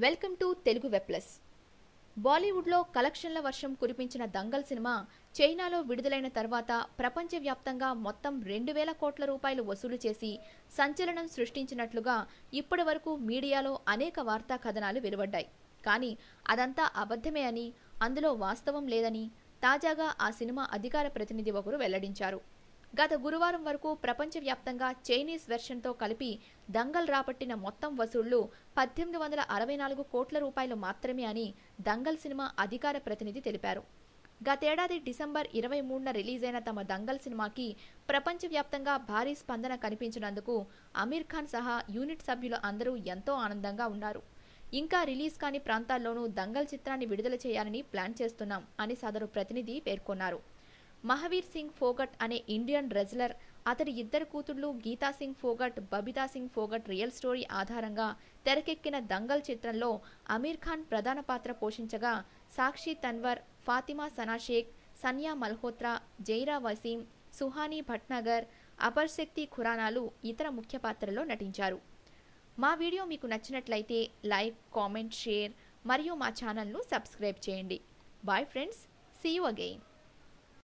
welcome to Telugu web plus బాలీవుడ్లో కలెక్షన్ల వర్షం కురిపించిన దంగల్ సినిమా చైనాలో విడుదలైన తర్వాత ప్రపంచవ్యాప్తంగా మొత్తం రెండు వేల కోట్ల రూపాయలు వసూలు చేసి సంచలనం సృష్టించినట్లుగా ఇప్పటి వరకు మీడియాలో అనేక వార్తా కథనాలు వెలువడ్డాయి కానీ అదంతా అబద్ధమే అని అందులో వాస్తవం లేదని తాజాగా ఆ సినిమా అధికార ప్రతినిధి ఒకరు వెల్లడించారు గత గురువారం వరకు ప్రపంచవ్యాప్తంగా చైనీస్ వెర్షన్తో కలిపి దంగల్ రాబట్టిన మొత్తం వసూళ్లు పద్దెనిమిది వందల అరవై నాలుగు కోట్ల రూపాయలు మాత్రమే అని దంగల్ సినిమా అధికార ప్రతినిధి తెలిపారు గతేడాది డిసెంబర్ ఇరవై మూడున రిలీజ్ అయిన తమ దంగల్ సినిమాకి ప్రపంచవ్యాప్తంగా భారీ స్పందన కనిపించినందుకు అమీర్ ఖాన్ సహా యూనిట్ సభ్యులు అందరూ ఎంతో ఆనందంగా ఉన్నారు ఇంకా రిలీజ్ కాని ప్రాంతాల్లోనూ దంగల్ చిత్రాన్ని విడుదల చేయాలని ప్లాన్ చేస్తున్నాం అని సదరు ప్రతినిధి పేర్కొన్నారు మహావీర్ సింగ్ ఫోగట్ అనే ఇండియన్ రెజ్లర్ అతడి ఇద్దరు కూతుళ్లు గీతా సింగ్ ఫోగట్ బబితా సింగ్ ఫోగట్ రియల్ స్టోరీ ఆధారంగా తెరకెక్కిన దంగల్ చిత్రంలో అమీర్ ఖాన్ ప్రధాన పాత్ర పోషించగా సాక్షి తన్వర్ ఫాతిమా సనాషేక్ సన్యా మల్హోత్రా జైరా వసీం సుహానీ భట్నగర్ అపర్శక్తి ఖురానాలు ఇతర ముఖ్య పాత్రల్లో నటించారు మా వీడియో మీకు నచ్చినట్లయితే లైక్ కామెంట్ షేర్ మరియు మా ఛానల్ను సబ్స్క్రైబ్ చేయండి bye friends see you again